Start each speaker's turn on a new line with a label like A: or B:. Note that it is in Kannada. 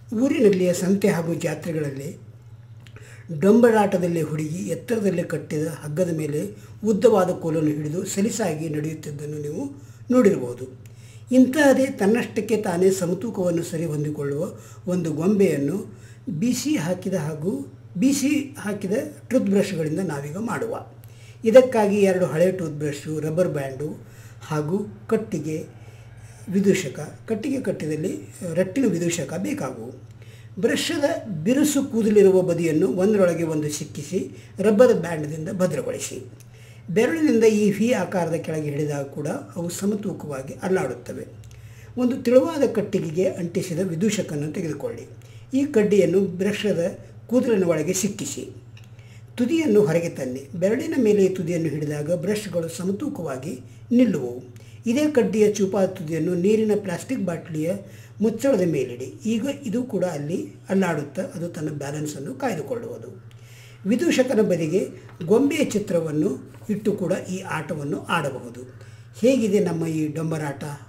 A: ಊರಿನಲ್ಲಿಯ ಸಂತೆ ಹಾಗೂ ಜಾತ್ರೆಗಳಲ್ಲಿ ಡೊಂಬರಾಟದಲ್ಲಿ ಹುಡುಗಿ ಎತ್ತರದಲ್ಲಿ ಕಟ್ಟಿದ ಹಗ್ಗದ ಮೇಲೆ ಉದ್ದವಾದ ಕೋಲನ್ನು ಹಿಡಿದು ಸಲೀಸಾಗಿ ನಡೆಯುತ್ತಿದ್ದನ್ನು ನೀವು ನೋಡಿರಬಹುದು ಇಂತಹದೇ ತನ್ನಷ್ಟಕ್ಕೆ ತಾನೇ ಸಮತೂಕವನ್ನು ಸರಿ ಹೊಂದಿಕೊಳ್ಳುವ ಒಂದು ಗೊಂಬೆಯನ್ನು ಬಿಸಿ ಹಾಕಿದ ಹಾಗೂ ಬಿಸಿ ಹಾಕಿದ ಟೂತ್ ಬ್ರಷ್ಗಳಿಂದ ನಾವೀಗ ಮಾಡುವ ಇದಕ್ಕಾಗಿ ಎರಡು ಹಳೆಯ ಟೂತ್ ಬ್ರಷು ರಬ್ಬರ್ ಬ್ಯಾಂಡು ಹಾಗೂ ಕಟ್ಟಿಗೆ ವಿದೂಷಕ ಕಟ್ಟಿಗೆ ಕಟ್ಟಿದಲ್ಲಿ ರಟ್ಟಿನ ವಿದೂಷಕ ಬೇಕಾಗುವು ಬ್ರಷದ ಬಿರುಸು ಕೂದಲಿರುವ ಬದಿಯನ್ನು ಒಂದರೊಳಗೆ ಒಂದು ಸಿಕ್ಕಿಸಿ ರಬ್ಬರ್ ಬ್ಯಾಂಡ್ದಿಂದ ಭದ್ರಗೊಳಿಸಿ ಬೆರಳಿನಿಂದ ಈ ವಿ ಆಕಾರದ ಕೆಳಗೆ ಹಿಡಿದಾಗ ಕೂಡ ಅವು ಸಮತೂಕವಾಗಿ ಅಲ್ಲಾಡುತ್ತವೆ ಒಂದು ತೆಳುವಾದ ಕಟ್ಟಿಗೆಗೆ ಅಂಟಿಸಿದ ವಿದೂಷಕನ್ನು ತೆಗೆದುಕೊಳ್ಳಿ ಈ ಕಡ್ಡಿಯನ್ನು ಬ್ರಷದ ಕೂದಲಿನ ಒಳಗೆ ಸಿಕ್ಕಿಸಿ ತುದಿಯನ್ನು ಹೊರಗೆ ತನ್ನಿ ಬೆರಳಿನ ಮೇಲೆ ತುದಿಯನ್ನು ಹಿಡಿದಾಗ ಬ್ರಷ್ಗಳು ಸಮತೂಕವಾಗಿ ನಿಲ್ಲುವವು ಇದೇ ಕಡ್ಡಿಯ ಚೂಪಾದ ತುದಿಯನ್ನು ನೀರಿನ ಪ್ಲಾಸ್ಟಿಕ್ ಬಾಟಲಿಯ ಮುಚ್ಚಳದ ಮೇಲಿಡಿ ಈಗ ಇದು ಕೂಡ ಅಲ್ಲಿ ಅಲ್ಲಾಡುತ್ತಾ ಅದು ತನ್ನ ಬ್ಯಾಲೆನ್ಸನ್ನು ಕಾಯ್ದುಕೊಳ್ಳುವುದು ವಿದೂಷಕನ ಬದಿಗೆ ಗೊಂಬೆಯ ಚಿತ್ರವನ್ನು ಇಟ್ಟು ಕೂಡ ಈ ಆಟವನ್ನು ಆಡಬಹುದು ಹೇಗಿದೆ ನಮ್ಮ ಈ ಡೊಂಬರಾಟ